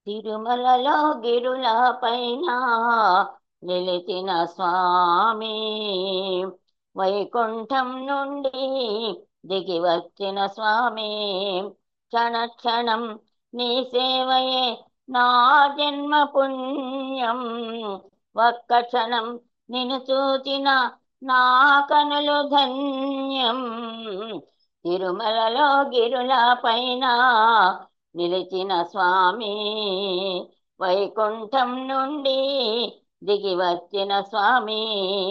తిరుమలలో గిరుల పైన నిలిచిన స్వామి వైకుంఠం నుండి దిగి వచ్చిన స్వామి క్షణ క్షణం నీ సేవయే నా జన్మ పుణ్యం ఒక్క క్షణం నిన్ను చూచిన నా కనులు ధన్యం తిరుమలలో గిరుల పైన నిలిచిన స్వామి వైకుంఠం నుండి దిగి వచ్చిన స్వామి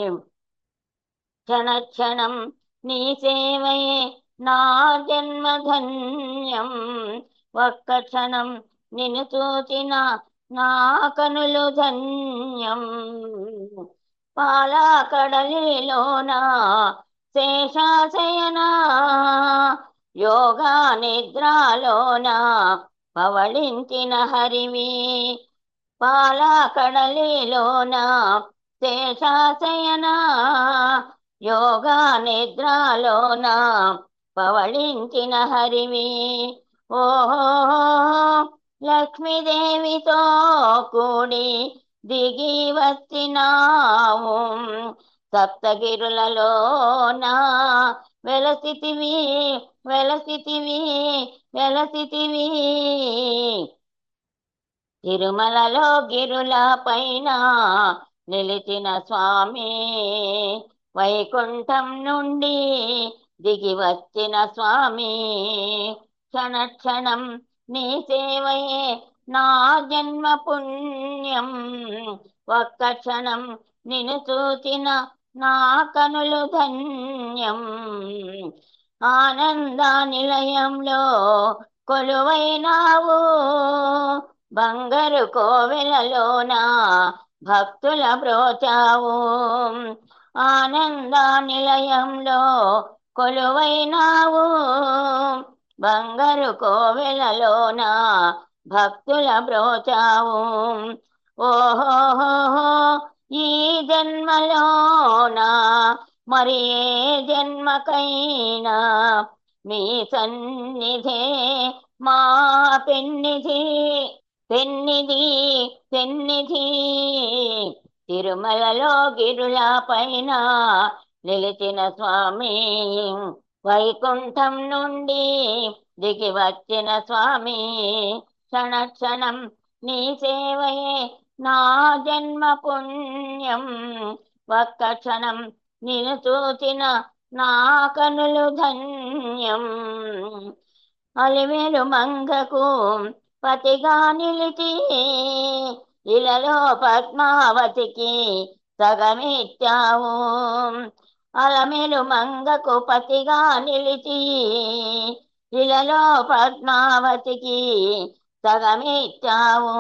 క్షణ క్షణం నీ సేవయే నా జన్మధన్యం ఒక్క క్షణం నిన్ను చూచిన నా కనులు ధన్యం పాలకడలిలోన శేషాశయన యోగా నిద్రలోన పవళించిన హరివి పాలకడలిలోన శేషాశయన యోగా నిద్రలోన పవళించిన హరివి ఓహో లక్ష్మీదేవితో కూడి దిగి వచ్చినావు సప్తగిరులలోన వెలసితివి వెలసితివి వెలసితివి తిరుమలలో గిరుల పైన నిలిచిన స్వామి వైకుంఠం నుండి దిగి వచ్చిన స్వామి క్షణ క్షణం నీ సేవయే నా జన్మ పుణ్యం ఒక్క క్షణం నిన్ను చూచిన నా కనులు ధన్యం ఆనంద నిలయంలో కొలువైనావు బంగారు కోవెలలోన భక్తుల బ్రోచావు ఆనంద నిలయంలో కొలువైనావు బంగారు కోవెలలోన భక్తుల బ్రోచావు ఓహో ఈ జన్మలోన మరి ఏ జన్మకైనా మీ సన్నిధే మా పెన్నిధి పెన్నిధి పెన్నిధి తిరుమలలో గిరుల పైన నిలిచిన స్వామి వైకుంఠం నుండి దిగి వచ్చిన స్వామి క్షణ క్షణం నీ సేవయే నా జన్మ పుణ్యం ఒక్క క్షణం నిన్ను చూచిన నా కనులు ధన్యం అలివేలు మంగకు పతిగా నిలిచి ఇలలో పద్మావతికి సగమిచ్చావు అలమేలు మంగకు పతిగా నిలిచి ఇలలో పద్మావతికి సగమిచ్చావు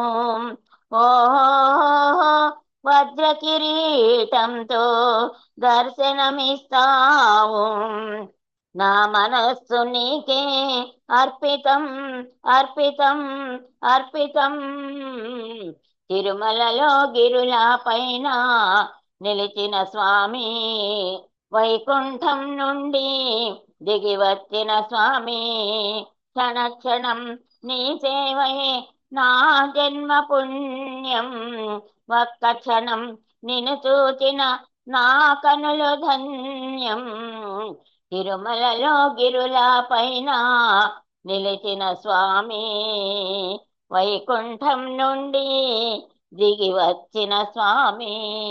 ఓహో వజ్ర కిరీటంతో దర్శనమిస్తావు నా మనస్సు నీకే అర్పితం అర్పితం అర్పితం తిరుమలలో గిరుల పైన నిలిచిన స్వామి వైకుంఠం నుండి దిగి వచ్చిన స్వామి క్షణ క్షణం నీ సేవయే నా జన్మ పుణ్యం ఒక్క క్షణం నిన్ను చూచిన నా కనులు ధన్యం తిరుమలలో గిరుల పైన నిలిచిన స్వామి వైకుంఠం నుండి దిగి వచ్చిన స్వామి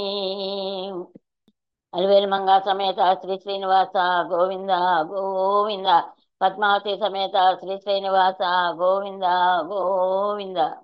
అలివేలు మంగ సమేత శ్రీ శ్రీనివాస గోవింద గోవింద పద్మావతి సమేత శ్రీ శ్రీనివాస గోవింద గోవింద